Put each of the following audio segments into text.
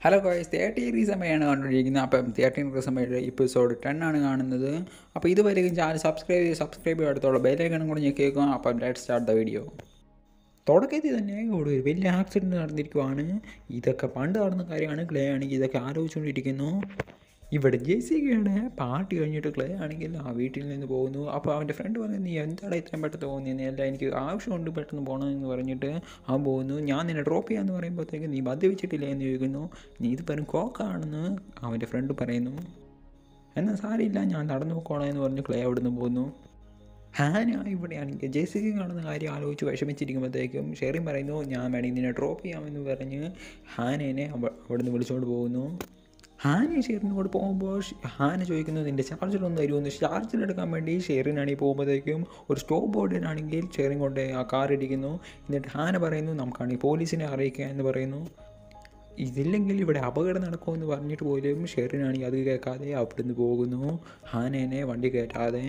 hello ഗോയ്സ് thirty റീസമയാണ് കണ്ടുകൊണ്ടിരിക്കുന്നത് അപ്പം thirteen റീസമയുടെ episode ten ആണ് കാണുന്നത് അപ്പോൾ ഇതുവരെയും ചാനൽ സബ്സ്ക്രൈബ് ചെയ്ത് സബ്സ്ക്രൈബ് ചെയ്ത് അടുത്തുള്ള ബെല്ലൈക്കണം കൂടി ഞെക്കിയേക്കും അപ്പം ലെറ്റ് സ്റ്റാർട്ട് ദ വീഡിയോ തുടക്കത്തിൽ തന്നെ ഇവിടെ ഒരു വലിയ ആക്സിഡൻറ്റ് നടന്നിരിക്കുവാണ് ഇതൊക്കെ പണ്ട് നടന്ന കാര്യമാണ് ക്ലേ ആണെങ്കിൽ ഇതൊക്കെ ആലോചിച്ചുകൊണ്ടിരിക്കുന്നു ഇവിടെ ജെസിക്കയുടെ പാർട്ടി കഴിഞ്ഞിട്ട് ക്ലേ ആണെങ്കിൽ ആ വീട്ടിൽ നിന്ന് പോകുന്നു അപ്പോൾ അവൻ്റെ ഫ്രണ്ട് പറഞ്ഞു നീ എന്താണ് ഇത്രയും പെട്ടെന്ന് പോകുന്നത് അല്ല എനിക്ക് ആവശ്യമുണ്ട് പെട്ടെന്ന് പോകണമെന്ന് പറഞ്ഞിട്ട് അവൻ പോകുന്നു ഞാൻ നിന്നെ ഡ്രോപ്പ് ചെയ്യാമെന്ന് പറയുമ്പോഴത്തേക്ക് നീ മദ്യപിച്ചിട്ടില്ല എന്ന് ചോദിക്കുന്നു നീ ഇത് വെറും കോക്കാണെന്ന് അവൻ്റെ ഫ്രണ്ട് പറയുന്നു എന്നാൽ സാരിയില്ല ഞാൻ നടന്നു പോക്കോളാം എന്ന് പറഞ്ഞ് ക്ലേ അവിടുന്ന് പോകുന്നു ഹാന ഇവിടെയാണെങ്കിൽ ജെസിക്ക് കാണുന്ന കാര്യം ആലോചിച്ച് വിഷമിച്ചിരിക്കുമ്പോഴത്തേക്കും ഷെറിൻ പറയുന്നു ഞാൻ വേണമെങ്കിൽ നിന്നെ ഡ്രോപ്പ് ചെയ്യാമെന്ന് പറഞ്ഞ് ഹാനേനെ അവ- അവിടുന്ന് വിളിച്ചുകൊണ്ട് പോകുന്നു ഹാന ഷെറിനോട് പോകുമ്പോൾ ഷ്- ഹാന ചോദിക്കുന്നു നിൻ്റെ ചാർജറൊന്നും തരുമെന്ന് ചാർജർ വേണ്ടി ഷെറിനാണെങ്കിൽ പോകുമ്പോഴത്തേക്കും ഒരു സ്റ്റോപ്പ് ബോർഡിനാണെങ്കിൽ ഷെറിൻ കൊണ്ട് ആ കാർ ഇടിക്കുന്നു എന്നിട്ട് ഹാന പറയുന്നു നമുക്കാണെങ്കിൽ പോലീസിനെ അറിയിക്കുക എന്ന് പറയുന്നു ഇതില്ലെങ്കിൽ ഇവിടെ അപകടം നടക്കുമെന്ന് പറഞ്ഞിട്ട് പോലും ഷെറിനാണെങ്കിൽ അത് കേൾക്കാതെ അവിടുന്ന് പോകുന്നു ഹാനേനെ വണ്ടി കയറ്റാതെ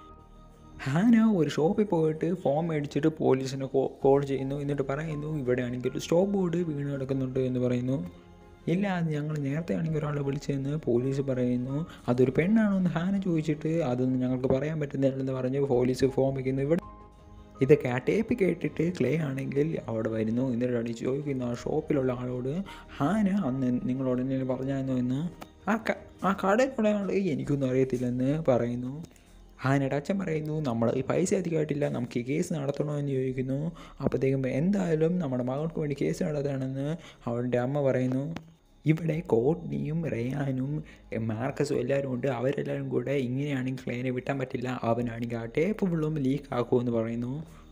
ഹാന ഒരു ഷോപ്പിൽ പോയിട്ട് ഫോം മേടിച്ചിട്ട് പോലീസിനെ കോൾ ചെയ്യുന്നു എന്നിട്ട് പറയുന്നു ഇവിടെ ആണെങ്കിൽ ഒരു സ്റ്റോപ്പ് ബോർഡ് വീണ് കിടക്കുന്നുണ്ട് എന്ന് പറയുന്നു ഇല്ല അത് ഞങ്ങൾ നേരത്തെ ആണെങ്കിൽ ഒരാളെ വിളിച്ചതെന്ന് പോലീസ് പറയുന്നു അതൊരു പെണ്ണാണോ എന്ന് ഹാന ചോദിച്ചിട്ട് അതൊന്നും ഞങ്ങൾക്ക് പറയാൻ പറ്റുന്നില്ലെന്ന് പറഞ്ഞ് പോലീസ് ഫോം വയ്ക്കുന്നു ഇവിടെ ഇതൊക്കെ ആ ടേപ്പ് കേട്ടിട്ട് ക്ലേ ആണെങ്കിൽ അവിടെ വരുന്നു എന്നിട്ട് അടിച്ച് ചോദിക്കുന്നു ആ ഷോപ്പിലുള്ള ആളോട് ഹാന അന്ന് നിങ്ങളോട് എന്നെ പറഞ്ഞായിരുന്നു എന്ന് ആ ക ആ കടയിലുള്ള ആൾ എനിക്കൊന്നും അറിയത്തില്ലെന്ന് പറയുന്നു ഹാനയുടെ അച്ഛൻ പറയുന്നു നമ്മൾ ഈ പൈസ അധികമായിട്ടില്ല നമുക്ക് ഈ കേസ് നടത്തണമെന്ന് ചോദിക്കുന്നു അപ്പോഴത്തേക്കും എന്തായാലും നമ്മുടെ മകൾക്ക് വേണ്ടി കേസ് നടത്തണമെന്ന് അവളുടെ അമ്മ പറയുന്നു ഇവിടെ കോട്നിയും റയാനും മാർക്കസും എല്ലാവരും ഉണ്ട് അവരെല്ലാവരും കൂടെ ഇങ്ങനെയാണെങ്കിൽ ക്ലേനെ വിട്ടാൻ പറ്റില്ല അവനാണെങ്കിൽ ആ ടേപ്പ് ഫുള്ളും ലീക്ക് ആക്കുമെന്ന് പറയുന്നു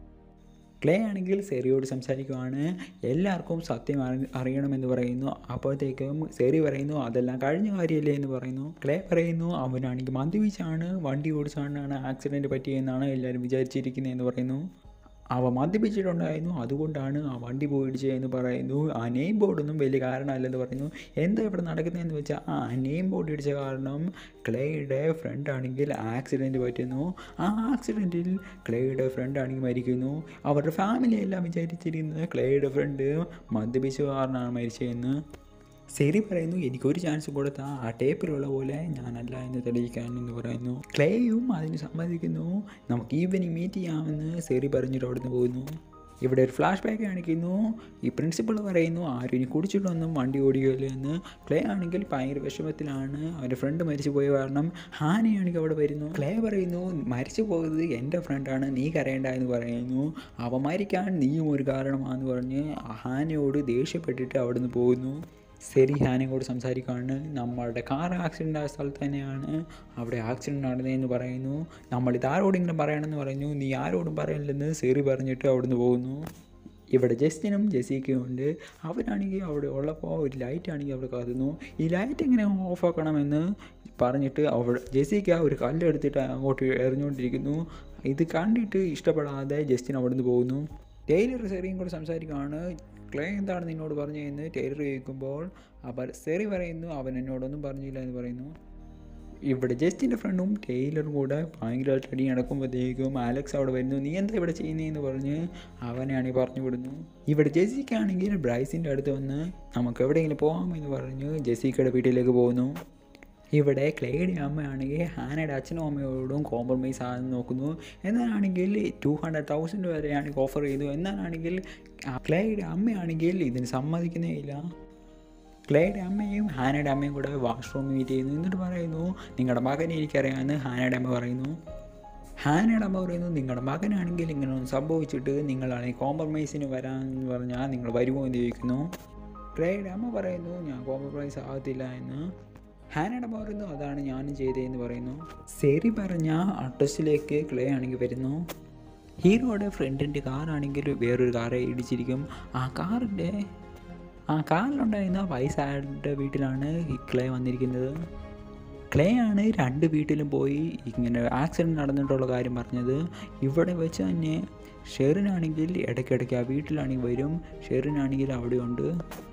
ക്ലേ ആണെങ്കിൽ സെറിയോട് സംസാരിക്കുവാണ് എല്ലാവർക്കും സത്യം അറി- അറിയണമെന്ന് പറയുന്നു അപ്പോഴത്തേക്കും സെറി പറയുന്നു അതെല്ലാം കഴിഞ്ഞ കാര്യമല്ലേ എന്ന് പറയുന്നു ക്ലേ പറയുന്നു അവനാണെങ്കിൽ മദ്യപിച്ചാണ് വണ്ടി ഓടിച്ചാണ് ആക്സിഡൻറ്റ് പറ്റിയെന്നാണ് എല്ലാവരും വിചാരിച്ചിരിക്കുന്നതെന്ന് പറയുന്നു അവ മദ്യപിച്ചിട്ടുണ്ടായിരുന്നു അതുകൊണ്ടാണ് ആ വണ്ടി പോയിടിച്ചതെന്ന് പറയുന്നു ആ നെയിം ബോർഡൊന്നും വലിയ കാരണമല്ലെന്ന് പറയുന്നു എന്താ ഇവിടെ നടക്കുന്നതെന്ന് വെച്ചാൽ ആ നെയിം ബോർഡ് ഇടിച്ച കാരണം ക്ലേയുടെ ഫ്രണ്ട് ആണെങ്കിൽ ആക്സിഡൻറ്റ് പറ്റുന്നു ആ ആക്സിഡൻറ്റിൽ ക്ലേയുടെ ഫ്രണ്ട് ആണെങ്കിൽ മരിക്കുന്നു അവരുടെ ഫാമിലി എല്ലാം വിചാരിച്ചിരിക്കുന്നത് ക്ലേയുടെ ഫ്രണ്ട് മദ്യപിച്ച കാരണമാണ് മരിച്ചതെന്ന് ശരി പറയുന്നു എനിക്കൊരു ചാൻസ് കൊടുത്താൽ ആ ടേപ്പിലുള്ള പോലെ ഞാനല്ല എന്ന് തെളിയിക്കാൻ എന്ന് പറയുന്നു ക്ലേയും അതിന് സമ്മതിക്കുന്നു നമുക്ക് ഈവനിങ് മീറ്റ് ചെയ്യാമെന്ന് സെറി പറഞ്ഞിട്ട് അവിടുന്ന് പോകുന്നു ഇവിടെ ഒരു ഫ്ലാഷ് ബാക്ക് കാണിക്കുന്നു ഈ പ്രിൻസിപ്പൾ പറയുന്നു ആരും ഇനി കുടിച്ചിട്ടൊന്നും വണ്ടി ഓടിക്കില്ല എന്ന് ക്ലേ ആണെങ്കിൽ ഭയങ്കര വിഷമത്തിലാണ് അവൻ്റെ ഫ്രണ്ട് മരിച്ചു പോയ കാരണം ഹാനയാണെങ്കിൽ അവിടെ വരുന്നു ക്ലേ പറയുന്നു മരിച്ചു പോയത് എൻ്റെ ഫ്രണ്ടാണ് നീ കരയേണ്ട എന്ന് പറയുന്നു അവ മരിക്കാൻ നീയും ഒരു കാരണമാണെന്ന് പറഞ്ഞ് ഹാനയോട് ദേഷ്യപ്പെട്ടിട്ട് അവിടുന്ന് പോകുന്നു ശരി ഹാനയോട് സംസാരിക്കുകയാണ് നമ്മളുടെ കാർ ആക്സിഡൻ്റ് ആയ സ്ഥലത്ത് തന്നെയാണ് അവിടെ ആക്സിഡൻറ്റ് നടന്നതെന്ന് പറയുന്നു നമ്മൾ ഇത് ആരോടെങ്കിലും പറയണമെന്ന് പറഞ്ഞു നീ ആരോടും പറയില്ലെന്ന് സെറി പറഞ്ഞിട്ട് അവിടുന്ന് പോകുന്നു ഇവിടെ ജസ്റ്റിനും ജെസിക്കും ഉണ്ട് അവരാണെങ്കിൽ അവിടെ ഉള്ളപ്പോൾ ഒരു ലൈറ്റ് ആണെങ്കിൽ അവിടെ കത്തുന്നു ഈ ലൈറ്റ് എങ്ങനെ ഓഫ് ആക്കണമെന്ന് പറഞ്ഞിട്ട് അവിടെ ജെസിക്ക ഒരു കല്ലെടുത്തിട്ട് അങ്ങോട്ട് എറിഞ്ഞുകൊണ്ടിരിക്കുന്നു ഇത് കണ്ടിട്ട് ഇഷ്ടപ്പെടാതെ ജസ്റ്റിൻ അവിടുന്ന് പോകുന്നു ടൈലർ സെറിയും കൂടെ സംസാരിക്കുകയാണ് ക്ലേ എന്താണ് നിന്നോട് പറഞ്ഞതെന്ന് ടൈലർ ചോദിക്കുമ്പോൾ അപ്പോൾ സെറി പറയുന്നു അവൻ എന്നോടൊന്നും പറഞ്ഞില്ല എന്ന് പറയുന്നു ഇവിടെ ജസ്റ്റിൻ്റെ ഫ്രണ്ടും ടൈലറും കൂടെ ഭയങ്കരമായിട്ട് അടി നടക്കുമ്പോഴത്തേക്കും ആലക്സ് അവിടെ വരുന്നു നീ എന്താ ഇവിടെ ചെയ്യുന്നതെന്ന് പറഞ്ഞ് അവനെയാണെങ്കിൽ പറഞ്ഞു വിടുന്നു ഇവിടെ ജെസിക്കാണെങ്കിൽ ബ്രൈസിൻ്റെ അടുത്ത് വന്ന് നമുക്ക് എവിടെയെങ്കിലും പോകാമെന്ന് പറഞ്ഞ് ജെസിക്കയുടെ വീട്ടിലേക്ക് പോകുന്നു ഇവിടെ ക്ലേയുടെ അമ്മയാണെങ്കിൽ ഹാനയുടെ അച്ഛനും അമ്മയോടും കോംപ്രമൈസ് ആണെന്ന് നോക്കുന്നു എന്നാലാണെങ്കിൽ ടു ഹൺഡ്രഡ് തൗസൻഡ് വരെയാണെങ്കിൽ ഓഫർ ചെയ്തു എന്നാലാണെങ്കിൽ ആ ക്ലേയുടെ അമ്മയാണെങ്കിൽ ഇതിന് സമ്മതിക്കുന്നേ ഇല്ല ക്ലേയുടെ അമ്മയും ഹാനയുടെ അമ്മയും കൂടെ വാഷ്റൂമിൽ മീറ്റ് ചെയ്യുന്നു എന്നിട്ട് പറയുന്നു നിങ്ങളുടെ മകനെ എനിക്കറിയാമെന്ന് ഹാനയുടെ അമ്മ പറയുന്നു ഹാനയുടെ അമ്മ പറയുന്നു നിങ്ങളുടെ മകനാണെങ്കിൽ ഇങ്ങനെ ഒന്ന് സംഭവിച്ചിട്ട് നിങ്ങളാണെങ്കിൽ കോംപ്രമൈസിന് വരാമെന്ന് പറഞ്ഞാൽ നിങ്ങൾ വരുമോ എന്ന് ചോദിക്കുന്നു ക്ലേയുടെ അമ്മ പറയുന്നു ഞാൻ കോംപ്രമൈസ് ആകത്തില്ല എന്ന് ഹാനയുടെ അമ്മ പറയുന്നു അതാണ് ഞാനും ചെയ്തതെന്ന് പറയുന്നു ശരി പറഞ്ഞ അഡ്രസ്സിലേക്ക് ക്ലേ ആണെങ്കിൽ വരുന്നു ഹീറോയുടെ ഫ്രണ്ടിൻ്റെ കാറാണെങ്കിൽ വേറൊരു കാറെ ഇടിച്ചിരിക്കും ആ കാറിൻ്റെ ആ കാറിലുണ്ടായിരുന്ന വയസ്സായുടെ വീട്ടിലാണ് ഈ ക്ലേ വന്നിരിക്കുന്നത് ക്ലേ ആണ് രണ്ട് വീട്ടിലും പോയി ഇങ്ങനെ ആക്സിഡൻറ്റ് നടന്നിട്ടുള്ള കാര്യം പറഞ്ഞത് ഇവിടെ വെച്ച് തന്നെ ഷെറിനാണെങ്കിൽ ഇടയ്ക്കിടയ്ക്ക് ആ വീട്ടിലാണെങ്കിൽ വരും ഷെറിനാണെങ്കിൽ അവിടെയുണ്ട്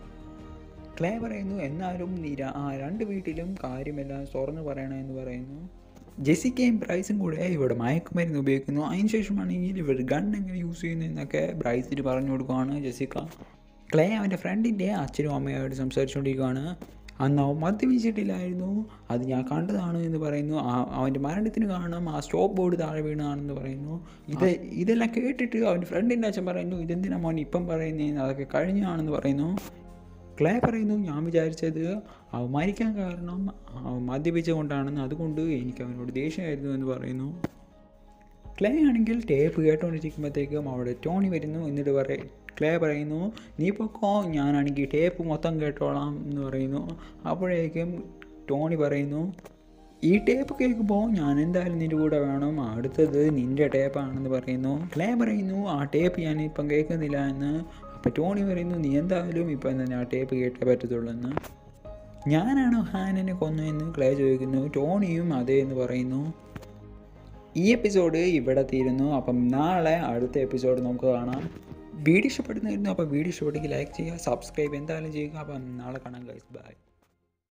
ക്ലേ പറയുന്നു എന്നാലും നീ ര- ആ രണ്ട് വീട്ടിലും കാര്യമെല്ലാം തുറന്നു പറയണമെന്ന് പറയുന്നു ജെസിക്കയും ബ്രൈസും കൂടെ ഇവിടെ മയക്കുമരുന്ന് ഉപയോഗിക്കുന്നു അതിന് ശേഷമാണെങ്കിൽ ഇവർ ഗൺ എങ്ങനെ യൂസ് ചെയ്യുന്നതെന്നൊക്കെ ബ്രൈസിന് പറഞ്ഞു കൊടുക്കുകയാണ് ജെസിക്ക ക്ലേ അവൻ്റെ ഫ്രണ്ടിൻ്റെ അച്ഛനും അമ്മയോട് സംസാരിച്ചുകൊണ്ടിരിക്കുകയാണ് അന്ന് അവൻ മദ്യപിച്ചിട്ടില്ലായിരുന്നു അത് ഞാൻ കണ്ടതാണ് എന്ന് പറയുന്നു ആ- അവൻ്റെ മരണത്തിന് കാരണം ആ സ്റ്റോപ്പ് ബോർഡ് താഴെ വീണതാണെന്ന് പറയുന്നു ഇത് ഇതെല്ലാം കേട്ടിട്ട് അവൻ്റെ ഫ്രണ്ടിൻ്റെ അച്ഛൻ പറയുന്നു ഇതെന്തിനാ മോൻ ഇപ്പം പറയുന്നതെന്ന് അതൊക്കെ കഴിഞ്ഞാണെന്ന് പറയുന്നു ക്ലേ പറയുന്നു ഞാൻ വിചാരിച്ചത് അവൻ മരിക്കാൻ കാരണം അവൻ മദ്യപിച്ചുകൊണ്ടാണെന്ന് അതുകൊണ്ട് എനിക്ക് അവനോട് ദേഷ്യമായിരുന്നു എന്ന് പറയുന്നു ക്ലേ ആണെങ്കിൽ ടേപ്പ് കേട്ടോണ്ടിരിക്കുമ്പോഴത്തേക്കും അവിടെ ടോണി വരുന്നു എന്നിട്ട് പറ ക്ലേ പറയുന്നു നീ പൊക്കോ ഞാനാണെങ്കിൽ ടേപ്പ് മൊത്തം കേട്ടോളാം എന്ന് പറയുന്നു അപ്പോഴേക്കും ടോണി പറയുന്നു ഈ ടേപ്പ് കേൾക്കുമ്പോൾ ഞാൻ എന്തായാലും നിൻ്റെ കൂടെ വേണം അടുത്തത് നിൻ്റെ ടേപ്പാണെന്ന് പറയുന്നു ക്ലേ പറയുന്നു ആ ടേപ്പ് ഞാൻ ഇപ്പം കേൾക്കുന്നില്ല എന്ന് അപ്പോൾ ടോണി പറയുന്നു നീ എന്തായാലും ഇപ്പം തന്നെ ആ ടേപ്പ് കേട്ടേ പറ്റത്തുള്ളൂ എന്ന് ഞാനാണോ ഹാനനെ കൊന്നതെന്ന് ക്ലേ ചോദിക്കുന്നു ടോണിയും അതേ എന്ന് പറയുന്നു ഈ എപ്പിസോഡ് ഇവിടെ തീരുന്നു അപ്പം നാളെ അടുത്ത എപ്പിസോഡ് നമുക്ക് കാണാം വീഡിയോ ഇഷ്ടപ്പെടുന്നായിരുന്നു അപ്പോൾ വീഡിയോ ഇഷ്ടപ്പെട്ടെങ്കിൽ ലൈക്ക് ചെയ്യുക സബ്സ്ക്രൈബ് എന്തായാലും ചെയ്യുക അപ്പം നാളെ കാണാം ഗൈസ് ബൈ